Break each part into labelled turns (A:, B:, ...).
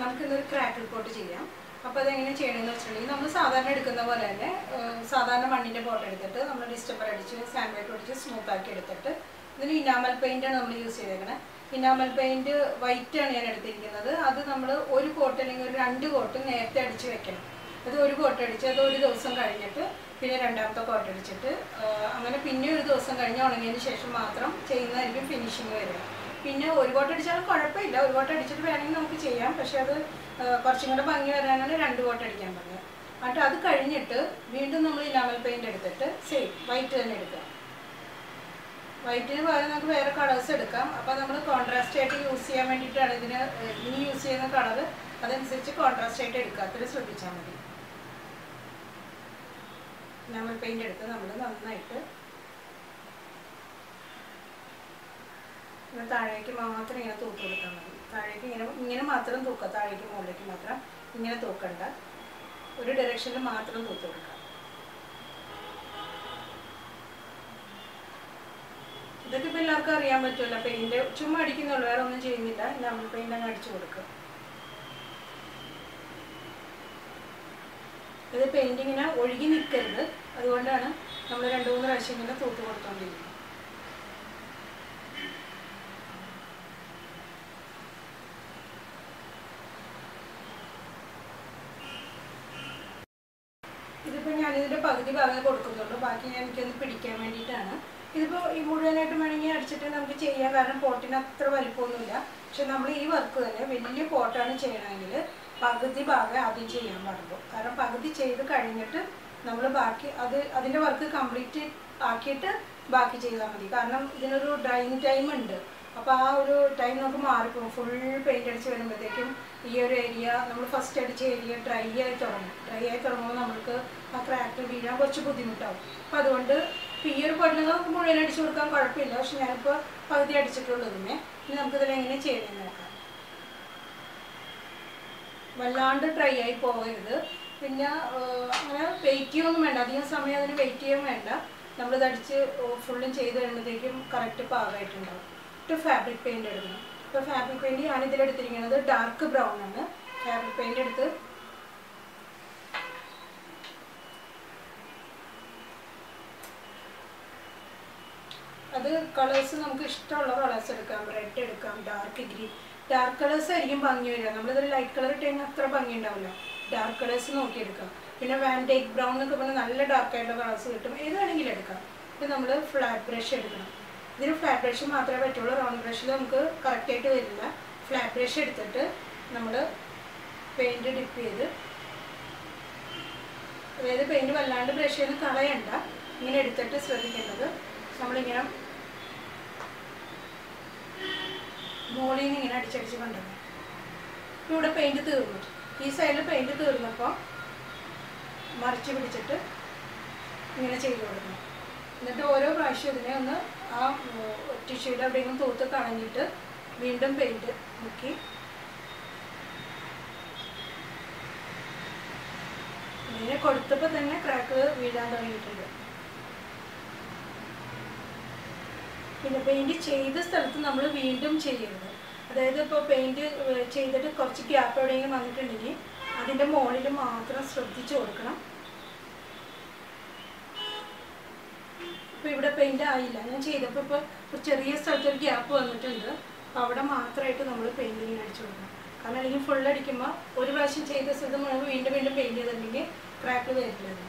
A: നമുക്ക് ഇന്നൊരു crack report ചെയ്യാം അപ്പോൾ അതെങ്ങനെ ചെയ്യണമെന്ന് വെച്ചിട്ടുണ്ടെങ്കിൽ നമ്മൾ സാധാരണ എടുക്കുന്ന പോലെ തന്നെ ഏഹ്, സാധാരണ മണ്ണിൻ്റെ പോട്ട് എടുത്തിട്ട് നമ്മൾ ഡിസ്റ്റംബർ അടിച്ച് സാൻഡ് പേപ്പർ അടിച്ച് സ്മൂത്ത് ആക്കി എടുത്തിട്ട് ഇതിന് ഇനാമൽ പെയിൻ്റ് ആണ് നമ്മൾ യൂസ് ചെയ്തേക്കണത് ഇനാമൽ പെയിൻറ്റ് വൈറ്റ് ആണ് ഞാൻ എടുത്തിരിക്കുന്നത് അത് നമ്മൾ ഒരു കോട്ട് അല്ലെങ്കിൽ ഒരു രണ്ട് കോട്ട് നേരത്തെ അടിച്ച് വെക്കണം അത് ഒരു കോട്ട് അടിച്ച് അത് ഒരു ദിവസം കഴിഞ്ഞിട്ട് പിന്നെ രണ്ടാമത്തെ കോട്ട് അടിച്ചിട്ട് ആ, അങ്ങനെ പിന്നെ ഒരു ദിവസം കഴിഞ്ഞ് ഉണങ്ങിയതിന് ശേഷം മാത്രം ചെയ്യുന്നതായിരിക്കും ഫിനിഷിങ് വരിക പിന്നെ ഒരു കോട്ട് അടിച്ചാലും കുഴപ്പമില്ല ഒരു കോട്ട് അടിച്ചിട്ട് വേണമെങ്കിൽ നമുക്ക് ചെയ്യാം പക്ഷെ അത് ആ, കുറച്ചും കൂടെ ഭംഗി വരാനാണ് രണ്ട് കോട്ട് അടിക്കാൻ പറഞ്ഞത് എന്നിട്ട് അത് കഴിഞ്ഞിട്ട് വീണ്ടും നമ്മൾ ഇനാമൽ പെയിൻറ് എടുത്തിട്ട് സെയിം വൈറ്റ് തന്നെ എടുക്കുക വൈറ്റിന് പകരം നമുക്ക് വേറെ കളേഴ്സ് എടുക്കാം അപ്പോൾ നമ്മൾ കോൺട്രാസ്റ്റ് ആയിട്ട് യൂസ് ചെയ്യാൻ വേണ്ടിയിട്ടാണ് ഇതിന് ഏഹ്, ഇനി യൂസ് ചെയ്യുന്ന കളർ അതനുസരിച്ച് കോൺട്രാസ്റ്റ് ആയിട്ട് എടുക്കുക അത്ര ശ്രദ്ധിച്ചാൽ മതി നമ്മൾ പെയിന്റ് എടുത്ത് നമ്മൾ നന്നായിട്ട് ഇത് താഴേക്ക് മാത്രം ഇങ്ങനെ തൂക്കി കൊടുത്താൽ മതി താഴേക്ക് ഇങ്ങനെ ഇങ്ങനെ മാത്രം തൂക്കുക താഴേക്ക് മുകളിലേക്ക് മാത്രം ഇങ്ങനെ തൂക്കണ്ട ഒരു ഡയറക്ഷനിൽ മാത്രം തൂത്ത് കൊടുക്കുക ഇതൊക്കെ ഇപ്പം എല്ലാവർക്കും അറിയാൻ പറ്റുമല്ലോ പെയിന്റ് ചുമ്മാ അടിക്കുന്നുള്ളൂ വേറെ ഒന്നും ചെയ്യുന്നില്ല നമ്മൾ പെയിന്റ് അങ്ങ് അടിച്ചു കൊടുക്കുക ഇത് പെയിന്റ് ഇങ്ങനെ ഒഴുകി നിൽക്കരുത് അതുകൊണ്ടാണ് നമ്മൾ രണ്ട് മൂന്ന് പ്രാവശ്യം ഇങ്ങനെ തൂത്ത് കൊടുത്തോണ്ടിരിക്കുന്നത് ഇതിപ്പോൾ ഞാനിതിൻ്റെ പകുതി ഭാഗമേ കൊടുക്കുന്നുള്ളൂ ബാക്കി ഞാൻ എനിക്കൊന്ന് പിടിക്കാൻ വേണ്ടിയിട്ടാണ് ഇതിപ്പോൾ ഈ മുഴുവനായിട്ട് വേണമെങ്കിൽ അടിച്ചിട്ട് നമുക്ക് ചെയ്യാം കാരണം പോട്ടിന് അത്ര വലിപ്പമൊന്നുമില്ല പക്ഷെ നമ്മൾ ഈ വർക്ക് തന്നെ വലിയ പോട്ടാണ് ചെയ്യണമെങ്കിൽ പകുതി ഭാഗം ആദ്യം ചെയ്യാൻ പാടുള്ളൂ കാരണം പകുതി ചെയ്ത് കഴിഞ്ഞിട്ട് നമ്മൾ ബാക്കി അത് അതിൻ്റെ വർക്ക് കംപ്ലീറ്റ് ആക്കിയിട്ട് ബാക്കി ചെയ്താൽ മതി കാരണം ഇതിനൊരു ഡ്രൈയിങ് ടൈം ഉണ്ട് അപ്പോൾ ആ ഒരു ടൈം നമുക്ക് മാറിപ്പോകും ഫുൾ പെയിൻ്റ് അടിച്ച് വരുമ്പോഴത്തേക്കും ഈ ഒരു ഏരിയ നമ്മൾ ഫസ്റ്റ് അടിച്ച ഏരിയ ഡ്രൈ ആയി തുടങ്ങും ഡ്രൈ ആയി തുടങ്ങുമ്പോൾ നമുക്ക് ആ ക്രാക്ക് വീഴാൻ കുറച്ച് ബുദ്ധിമുട്ടാവും അപ്പോൾ അതുകൊണ്ട് ഇപ്പോൾ ഈ ഒരു പൊടിന് നമുക്ക് മുഴുവൻ അടിച്ചു കൊടുക്കാൻ കുഴപ്പമില്ല പക്ഷെ ഞാനിപ്പോൾ പകുതി അടിച്ചിട്ടുള്ളൂ ഇതിനെ ഇനി നമുക്കിതിൽ എങ്ങനെ ചെയ്യണമെന്ന് നോക്കാം വല്ലാണ്ട് ഡ്രൈ ആയി പോകരുത് പിന്നെ ആഹ്, അങ്ങനെ വെയിറ്റ് ചെയ്യൊന്നും വേണ്ട അധികം സമയം അതിന് വെയിറ്റ് ചെയ്യാൻ വേണ്ട നമ്മളിത് അടിച്ച് ഫുള്ളും ചെയ്ത് കഴിയുമ്പോഴത്തേക്കും കറക്റ്റ് പാകമായിട്ടുണ്ടാവും എന്നിട്ട് ഫാബ്രിക് പെയിൻ്റ് എടുക്കണം ഇപ്പോൾ ഫാബ്രിക് പെയിൻറ് ഞാൻ ഇതിലെടുത്തിരിക്കുന്നത് ഡാർക്ക് ബ്രൗൺ ആണ് ഫാബ്രിക് പെയിൻ്റ് എടുത്ത് അത് കളേഴ്സ് നമുക്ക് ഇഷ്ടമുള്ള കളേഴ്സ് എടുക്കാം റെഡ് എടുക്കാം ഡാർക്ക് ഗ്രീൻ ഡാർക്ക് കളേഴ്സ് ആയിരിക്കും ഭംഗി വരിക നമ്മളിതൊരു ലൈറ്റ് കളർ ഇട്ട് കഴിഞ്ഞാൽ അത്ര ഭംഗി ഉണ്ടാവില്ല ഡാർക്ക് കളേഴ്സ് നോക്കിയെടുക്കാം പിന്നെ വാൻഡേക്ക് ബ്രൗൺ എന്നൊക്കെ പറഞ്ഞാൽ നല്ല ഡാർക്ക് ആയിട്ടുള്ള കളേഴ്സ് കിട്ടും ഏത് വേണമെങ്കിലും എടുക്കാം ഇത് നമ്മൾ ഫ്ലാറ്റ് ബ്രഷ് എടുക്കണം ഇതിന് ഫ്ലാറ്റ് ബ്രഷ് മാത്രമേ പറ്റുള്ളൂ റൗണ്ട് ബ്രഷിൽ നമുക്ക് കറക്റ്റായിട്ട് വരില്ല ഫ്ലാറ്റ് ബ്രഷ് എടുത്തിട്ട് നമ്മൾ പെയിൻറ് ഡിപ്പ് ചെയ്ത് അതായത് പെയിൻറ് വല്ലാണ്ട് ബ്രഷ് ചെയ്ത് കളയണ്ട ഇങ്ങനെ എടുത്തിട്ട് ശ്രദ്ധിക്കേണ്ടത് നമ്മളിങ്ങനെ മോളിൽ നിന്ന് ഇങ്ങനെ അടിച്ചടിച്ച് കൊണ്ടുവരണം ഇപ്പം ഇവിടെ പെയിൻറ് തീർന്നു ഈ സൈഡിൽ പെയിൻറ് തീർന്നപ്പോൾ മറിച്ച് പിടിച്ചിട്ട് ഇങ്ങനെ ചെയ്ത് കൊടുക്കണം എന്നിട്ട് ഓരോ പ്രാവശ്യം ഇതിനെ ഒന്ന് ആ ടിഷ്യൂയുടെ എവിടെയെങ്കിലും തൂത്ത് കളഞ്ഞിട്ട് വീണ്ടും പെയിൻറ് മുക്കി ഇങ്ങനെ കൊടുത്തപ്പോൾ തന്നെ ക്രാക്ക് വീഴാൻ തുടങ്ങിയിട്ടുണ്ട് പിന്നെ പെയിൻറ് ചെയ്ത സ്ഥലത്ത് നമ്മൾ വീണ്ടും ചെയ്യരുത് അതായത് ഇപ്പോൾ പെയിൻറ് ചെയ്തിട്ട് കുറച്ച് ഗ്യാപ്പ് എവിടെയെങ്കിലും വന്നിട്ടുണ്ടെങ്കിൽ അതിൻ്റെ മുകളിൽ മാത്രം ശ്രദ്ധിച്ചു കൊടുക്കണം ഇപ്പോൾ ഇവിടെ പെയിൻറ് ആയില്ല ഞാൻ ചെയ്തപ്പോൾ ഇപ്പോൾ ഒരു ചെറിയ സ്ഥലത്ത് ഒരു ഗ്യാപ്പ് വന്നിട്ടുണ്ട് അപ്പോൾ അവിടെ മാത്രമായിട്ട് നമ്മൾ പെയിൻറ്റിങ് അടിച്ചു കൊടുക്കണം കാരണം അല്ലെങ്കിൽ ഫുൾ അടിക്കുമ്പോൾ ഒരു പ്രാവശ്യം ചെയ്ത സ്ഥലത്ത് നമ്മൾ വീണ്ടും വീണ്ടും പെയിൻറ് ചെയ്തിട്ടുണ്ടെങ്കിൽ ക്രാക്ക് വരില്ല അതിന്.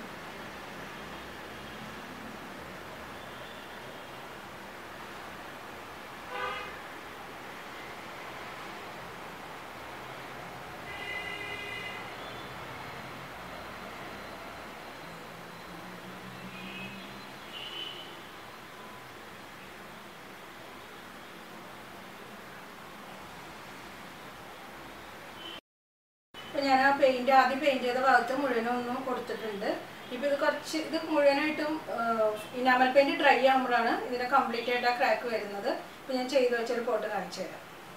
A: അപ്പോൾ ഞാൻ ആ പെയിൻറ് ആദ്യം പെയിൻറ് ചെയ്ത ഭാഗത്ത് മുഴുവനും ഒന്നും കൊടുത്തിട്ടുണ്ട് ഇപ്പോൾ ഇത് കുറച്ച് ഇത് മുഴുവനായിട്ടും ഇനാമൽ പെയിൻറ് ഡ്രൈ ആകുമ്പോഴാണ് ഇതിനെ കംപ്ലീറ്റ് ആയിട്ട് ആ ക്രാക്ക് വരുന്നത് ഇപ്പോൾ ഞാൻ ചെയ്ത് വെച്ചൊരു പോട്ട് കാണിച്ചു തരാം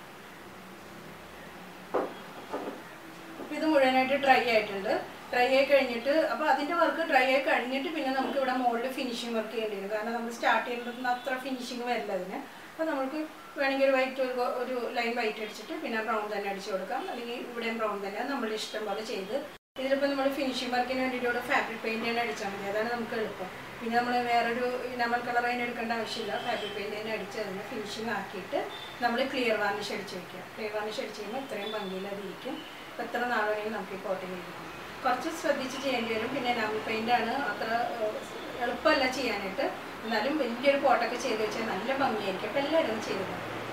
A: അപ്പോൾ ഇത് മുഴുവനായിട്ട് ഡ്രൈ ആയിട്ടുണ്ട് ഡ്രൈ ആയി കഴിഞ്ഞിട്ട് അപ്പോൾ അതിൻ്റെ വർക്ക് ഡ്രൈ ആയി കഴിഞ്ഞിട്ട് പിന്നെ നമുക്ക് ഇവിടെ മുകളിൽ ഫിനിഷിങ് വർക്ക് ചെയ്യേണ്ടി വരും കാരണം നമ്മൾ സ്റ്റാർട്ട് ചെയ്യുമ്പോൾ അത്ര ഫിനിഷിങ് വരില്ല അതിന് അപ്പോൾ നമുക്ക് വേണമെങ്കിൽ ഒരു വൈറ്റ് ഒരു ഗോ- ഒരു ലൈൻ വൈറ്റ് അടിച്ചിട്ട് പിന്നെ ബ്രൗൺ തന്നെ അടിച്ചു കൊടുക്കാം അല്ലെങ്കിൽ ഇവിടെയും ബ്രൗൺ തന്നെ നമ്മുടെ ഇഷ്ടം പോലെ ചെയ്ത് ഇതിലിപ്പോൾ നമ്മൾ ഫിനിഷിംഗ് വർക്കിന് വേണ്ടിയിട്ട് ഇവിടെ ഫാബ്രിക് പെയിൻറ് തന്നെ അടിച്ചാൽ മതി അതാണ് നമുക്ക് എളുപ്പം പിന്നെ നമ്മൾ വേറൊരു നമ്മൾ കളർ അതിന് എടുക്കേണ്ട ആവശ്യമില്ല ഫാബ്രിക് പെയിൻറ് തന്നെ അടിച്ച് അതിനെ ഫിനിഷിംഗ് ആക്കിയിട്ട് നമ്മൾ ക്ലിയർ വാർണിഷ് അടിച്ച് വയ്ക്കുക ക്ലിയർ വാർണിഷ് അടിച്ച് കഴിയുമ്പോൾ ഇത്രയും ഭംഗിയിൽ അതിരിക്കും അപ്പോൾ എത്ര നാൾ വേണമെങ്കിലും നമുക്ക് ഈ കോട്ടിങ് ചെയ്യും കുറച്ച് ശ്രദ്ധിച്ച് ചെയ്യേണ്ടി വരും പിന്നെ എനാമൽ പെയിൻ്റ് ആണ് അത്ര ഏഹ്, എളുപ്പമല്ല ചെയ്യാനായിട്ട് എന്നാലും വലിയൊരു പോട്ടൊക്കെ ചെയ്ത് വെച്ചാൽ നല്ല ഭംഗിയായിരിക്കും അപ്പോൾ എല്ലാവരും ചെയ്തു